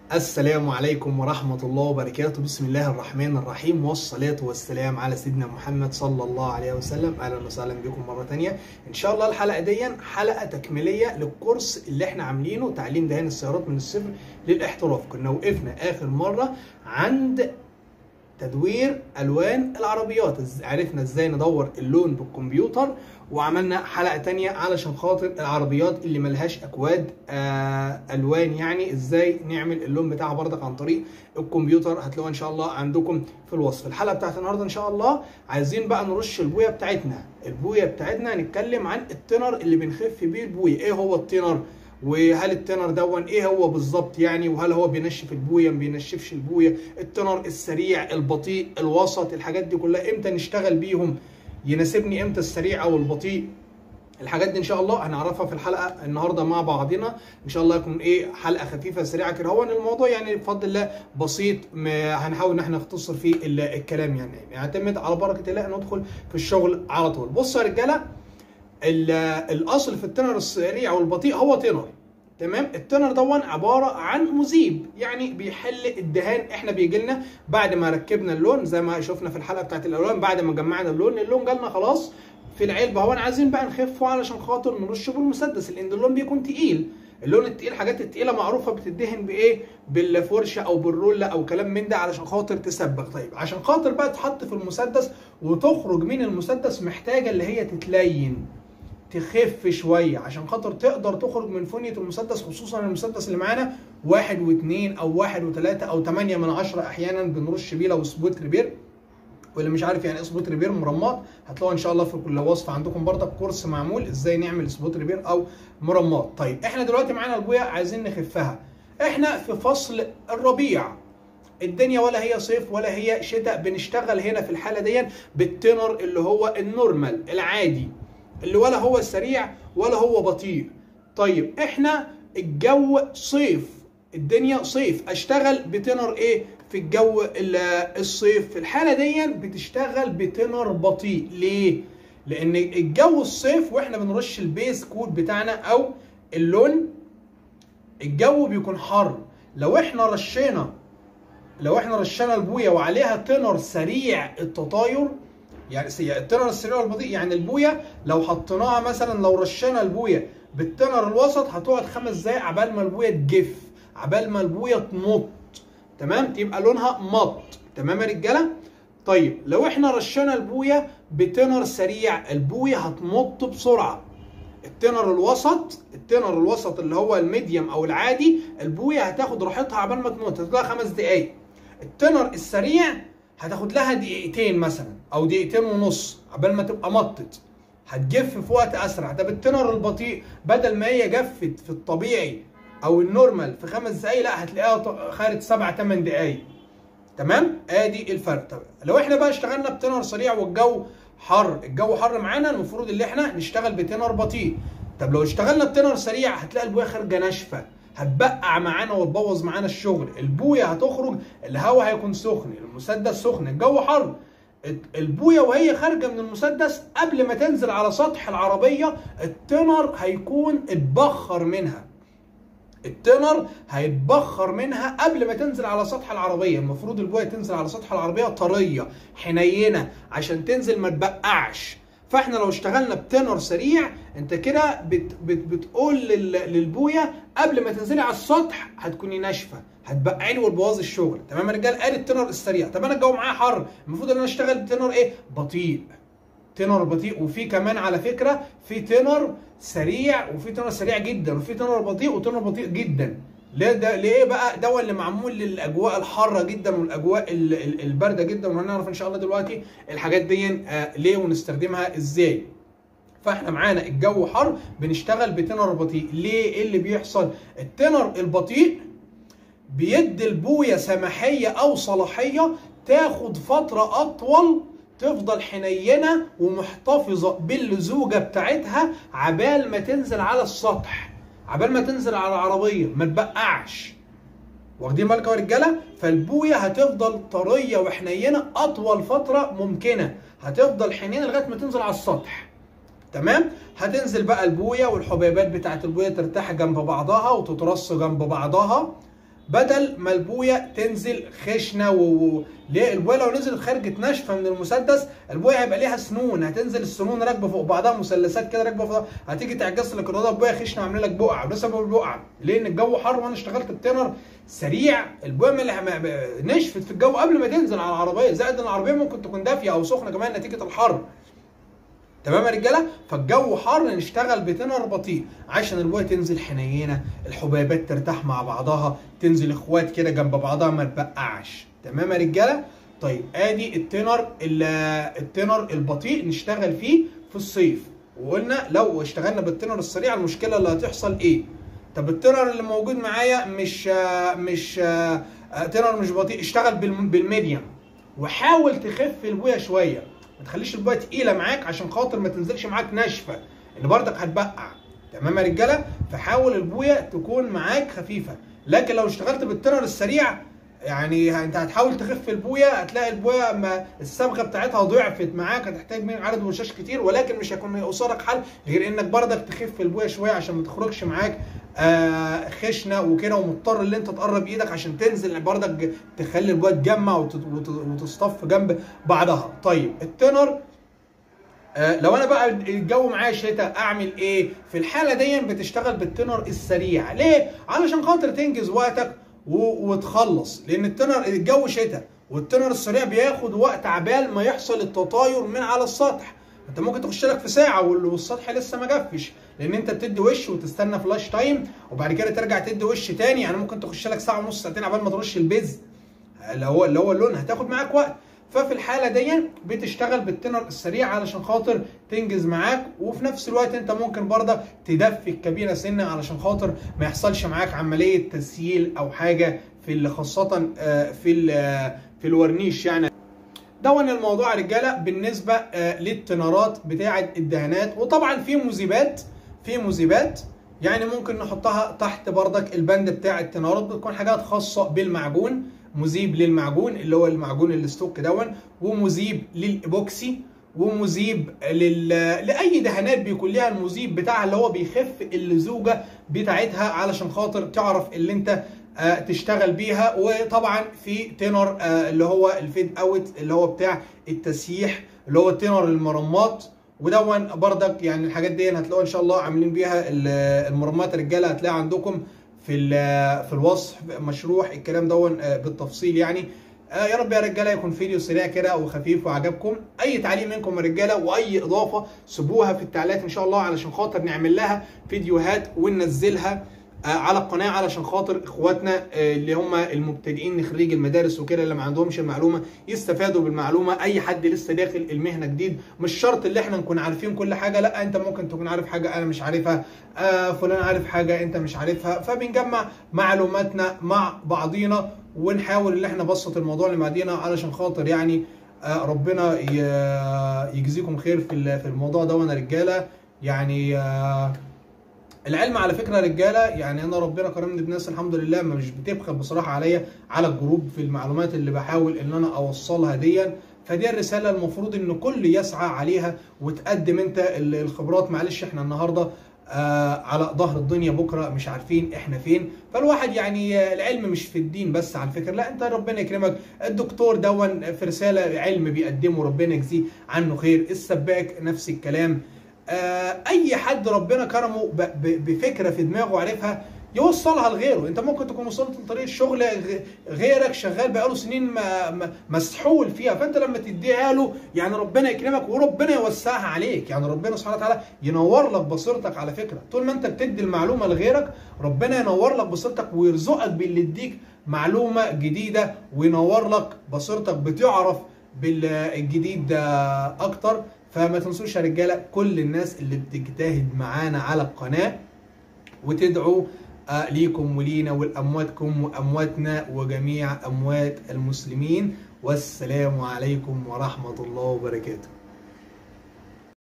السلام عليكم ورحمة الله وبركاته بسم الله الرحمن الرحيم والصلاة والسلام على سيدنا محمد صلى الله عليه وسلم أهلا وسهلا بكم مرة تانية إن شاء الله الحلقة دي حلقة تكميلية للكورس اللي احنا عاملينه تعليم دهان السيارات من الصفر للاحتراف كنا وقفنا آخر مرة عند تدوير الوان العربيات إز- عرفنا ازاي ندور اللون بالكمبيوتر وعملنا حلقه تانية علشان خاطر العربيات اللي ملهاش اكواد آه الوان يعني ازاي نعمل اللون بتاعها برضك عن طريق الكمبيوتر هتلاقوها ان شاء الله عندكم في الوصف الحلقه بتاعت النهارده ان شاء الله عايزين بقى نرش البويه بتاعتنا البويه بتاعتنا هنتكلم عن التنر اللي بنخف بيه البويه ايه هو التنر وهل التنر دون ايه هو بالظبط يعني وهل هو بينشف البويه ما بينشفش البويه التنر السريع البطيء الوسط الحاجات دي كلها امتى نشتغل بيهم يناسبني امتى السريع او البطيء الحاجات دي ان شاء الله هنعرفها في الحلقه النهارده مع بعضنا ان شاء الله يكون ايه حلقه خفيفه سريعه كده هو الموضوع يعني بفضل الله بسيط ما هنحاول ان احنا نختصر فيه ال- الكلام يعني نعتمد على بركه الله ندخل في الشغل على طول بصوا يا رجاله ال- الاصل في التنر السريع والبطيء هو تنر تمام التنر دون عباره عن مذيب يعني بيحل الدهان احنا بيجي لنا بعد ما ركبنا اللون زي ما شفنا في الحلقه بتاعت الالوان بعد ما جمعنا اللون اللون جالنا خلاص في العلبه هو عايزين بقى نخفه علشان خاطر نرشه بالمسدس لان اللون بيكون تقيل اللون التقيل حاجات التقيله معروفه بتدهن بايه بالفرشه او بالروله او كلام من ده علشان خاطر تسبغ طيب عشان خاطر بقى تحط في المسدس وتخرج من المسدس محتاجه اللي هي تتلين تخف شويه عشان خاطر تقدر تخرج من فنيه المسدس خصوصا المسدس اللي معانا واحد واثنين او واحد وثلاثه او ثمانيه من عشره احيانا بنرش بيه لو سبوت ريبير واللي مش عارف يعني ايه سبوت ريبير مرمات هتلاقوا ان شاء الله في كل وصفه عندكم برضك كورس معمول ازاي نعمل سبوت ريبير او مرمات طيب احنا دلوقتي معانا البويه عايزين نخفها احنا في فصل الربيع الدنيا ولا هي صيف ولا هي شتاء بنشتغل هنا في الحاله دي بالتنر اللي هو النورمال العادي اللي ولا هو سريع ولا هو بطيء طيب احنا الجو صيف الدنيا صيف اشتغل بتنر ايه في الجو ال- الصيف في الحاله دي بتشتغل بتنر بطيء ليه لان الجو الصيف واحنا بنرش البيس كود بتاعنا او اللون الجو بيكون حر لو احنا رشينا لو احنا رشينا البويه وعليها تنر سريع التطاير يعني سي- التنر السريع والبطيء يعني البويه لو حطيناها مثلا لو رشينا البويه بالتنر الوسط هتقعد خمس دقايق عبال ما البويه تجف عبال ما البويه تمط تمام تبقى لونها مط تمام يا رجاله طيب لو احنا رشينا البويه بتنر سريع البويه هتمط بسرعه التنر الوسط التنر الوسط اللي هو الميديوم او العادي البويه هتاخد راحتها عبال ما تموت هتاخد لها خمس دقايق التنر السريع هتاخد لها دقيقتين مثلا او دقيقتين ونص عبال ما تبقى مطت هتجف في وقت اسرع ده بالتنر البطيء بدل ما هي جفت في الطبيعي او النورمال في خمس دقايق لا هتلاقيها ط- خدت سبع ثمان دقايق تمام ادي الفرق طب لو احنا بقى اشتغلنا بتنر سريع والجو حر الجو حر معانا المفروض اللي احنا نشتغل بتنر بطيء طب لو اشتغلنا بتنر سريع هتلاقي البويه خارجه ناشفه هتبقع معانا وتبوظ معانا الشغل البويه هتخرج الهواء هيكون سخن المسدس سخن الجو حر البويه وهي خارجه من المسدس قبل ما تنزل على سطح العربيه التنر هيكون اتبخر منها التنر هيتبخر منها قبل ما تنزل على سطح العربيه المفروض البويه تنزل على سطح العربيه طريه حنينه عشان تنزل ما تبقعش فاحنا لو اشتغلنا بتنر سريع انت كده بت بت بتقول لل للبويه قبل ما تنزلي على السطح هتكوني ناشفه هتبقعي وتبوظي الشغل تمام يا رجال ادي التنر السريع طب انا الجو معايا حر المفروض ان انا اشتغل بتنر ايه بطيء تنر بطيء وفي كمان على فكره في تنر سريع وفي تنر سريع جدا وفي تنر بطيء وتنر بطيء جدا ليه ده ليه بقى ده اللي معمول للاجواء الحاره جدا والاجواء ال- ال- البارده جدا وهنعرف ان شاء الله دلوقتي الحاجات دي آه، ليه ونستخدمها ازاي فاحنا معانا الجو حر بنشتغل بتنر بطيء ليه ايه اللي بيحصل التنر البطيء بيدي البويه سماحيه او صلاحيه تاخد فتره اطول تفضل حنينه ومحتفظه باللزوجه بتاعتها عبال ما تنزل على السطح عبال ما تنزل على العربيه ما تبقعش واخدين بالكم يا رجاله فالبويه هتفضل طريه وحنينه اطول فتره ممكنه هتفضل حنينه لغايه ما تنزل على السطح تمام هتنزل بقى البويه والحبيبات بتاعت البويه ترتاح جنب بعضها وتترص جنب بعضها بدل ما البويه تنزل خشنه و... و... ليه البويه لو نزلت خارجه ناشفه من المسدس البويه هيبقى ليها سنون هتنزل السنون راكبه فوق بعضها مثلثات كده راكبه فوق هتيجي تعجز لك الرضا البويه خشنه عامله لك بقع وده سبب البقع لان الجو حر وانا اشتغلت بتنر سريع البويه من... نشفت في الجو قبل ما تنزل على العربيه زائد ان العربيه ممكن تكون دافيه او سخنه كمان نتيجه الحر تمام يا رجاله فالجو حر نشتغل بتنر بطيء عشان البويه تنزل حنينه الحبيبات ترتاح مع بعضها تنزل اخوات كده جنب بعضها ما تبقعش تمام يا رجاله طيب ادي التنر التنر البطيء نشتغل فيه في الصيف وقلنا لو اشتغلنا بالتنر السريع المشكله اللي هتحصل ايه طب التنر اللي موجود معايا مش مش تنر مش بطيء اشتغل بالميديم وحاول تخف البويه شويه ما تخليش البويه تقيله معاك عشان خاطر ما تنزلش معاك ناشفه ان بردك هتبقع تمام يا رجاله فحاول البويه تكون معاك خفيفه لكن لو اشتغلت بالتنر السريع يعني انت هتحاول تخف البويه هتلاقي البويه ما الصبغه بتاعتها ضعفت معاك هتحتاج من عدد وشاش كتير ولكن مش هيكون قصادك حل غير انك بردك تخف البويه شويه عشان ما تخرجش معاك آه خشنه وكده ومضطر ان انت تقرب ايدك عشان تنزل بردك تخلي البويه تجمع وتصطف جنب بعضها طيب التنر آه لو انا بقى الجو معايا شتاء اعمل ايه في الحاله دي بتشتغل بالتنر السريع ليه علشان خاطر تنجز وقتك وتخلص لان التنر الجو شتاء والتنر السريع بياخد وقت عبال ما يحصل التطاير من على السطح انت ممكن تخش لك في ساعه والسطح لسه ما جفش لان انت بتدي وش وتستنى فلاش تايم وبعد كده ترجع تدي وش تاني يعني ممكن تخش لك ساعه ونص ساعتين عبال ما ترش البيز اللي هو اللي هو اللون هتاخد معاك وقت ففي الحاله دي بتشتغل بالتنر السريع علشان خاطر تنجز معاك وفي نفس الوقت انت ممكن برضه تدفي الكابينه سنه علشان خاطر ما يحصلش معاك عمليه تسييل او حاجه في خاصه في في الورنيش يعني دون الموضوع يا رجاله بالنسبه للتنارات بتاعه الدهانات وطبعا في مذيبات في مذيبات يعني ممكن نحطها تحت بردك البند بتاع التنارات بتكون حاجات خاصه بالمعجون مذيب للمعجون اللي هو المعجون الستوك دون ومذيب للايبوكسي ومذيب لل... لاي دهانات بيكون ليها المذيب بتاعها اللي هو بيخف اللزوجه بتاعتها علشان خاطر تعرف اللي انت آه تشتغل بيها وطبعا في تينر آه اللي هو الفيد اوت اللي هو بتاع التسييح اللي هو تينر المرمات ودون بردك يعني الحاجات دي هتلاقوها ان شاء الله عاملين بيها المرمات رجاله هتلاقيها عندكم في في الوصف مشروح الكلام دون بالتفصيل يعني يا رب يا رجاله يكون فيديو سريع كده وخفيف وعجبكم اي تعليق منكم يا رجاله واي اضافه سيبوها في التعليقات ان شاء الله علشان خاطر نعمل لها فيديوهات وننزلها على القناه علشان خاطر اخواتنا اللي هم المبتدئين خريج المدارس وكده اللي ما عندهمش المعلومه يستفادوا بالمعلومه اي حد لسه داخل المهنه جديد مش شرط اللي احنا نكون عارفين كل حاجه لا انت ممكن تكون عارف حاجه انا مش عارفها آه فلان عارف حاجه انت مش عارفها فبنجمع معلوماتنا مع بعضينا ونحاول ان احنا نبسط الموضوع لبعضينا علشان خاطر يعني آه ربنا يجزيكم خير في في الموضوع ده وانا رجاله يعني آه العلم على فكره يا رجاله يعني انا ربنا كرمني بناس الحمد لله ما مش بتبخل بصراحه عليا على الجروب في المعلومات اللي بحاول ان انا اوصلها ديا فدي الرساله المفروض ان كل يسعى عليها وتقدم انت الخبرات معلش احنا النهارده آه على ظهر الدنيا بكره مش عارفين احنا فين فالواحد يعني العلم مش في الدين بس على فكره لا انت ربنا يكرمك الدكتور دون في رساله علم بيقدمه ربنا يجزيه عنه خير السباك نفس الكلام آه اي حد ربنا كرمه بفكره في دماغه عارفها يوصلها لغيره انت ممكن تكون وصلت لطريق الشغل غيرك شغال بقاله سنين مسحول فيها فانت لما تديها له يعني ربنا يكرمك وربنا يوسعها عليك يعني ربنا سبحانه وتعالى ينور لك بصيرتك على فكره طول ما انت بتدي المعلومه لغيرك ربنا ينور لك بصيرتك ويرزقك باللي يديك معلومه جديده وينور لك بصيرتك بتعرف بالجديد ده اكتر فما تنسوش يا رجاله كل الناس اللي بتجتهد معانا على القناه وتدعوا آه ليكم ولينا ولامواتكم وامواتنا وجميع اموات المسلمين والسلام عليكم ورحمه الله وبركاته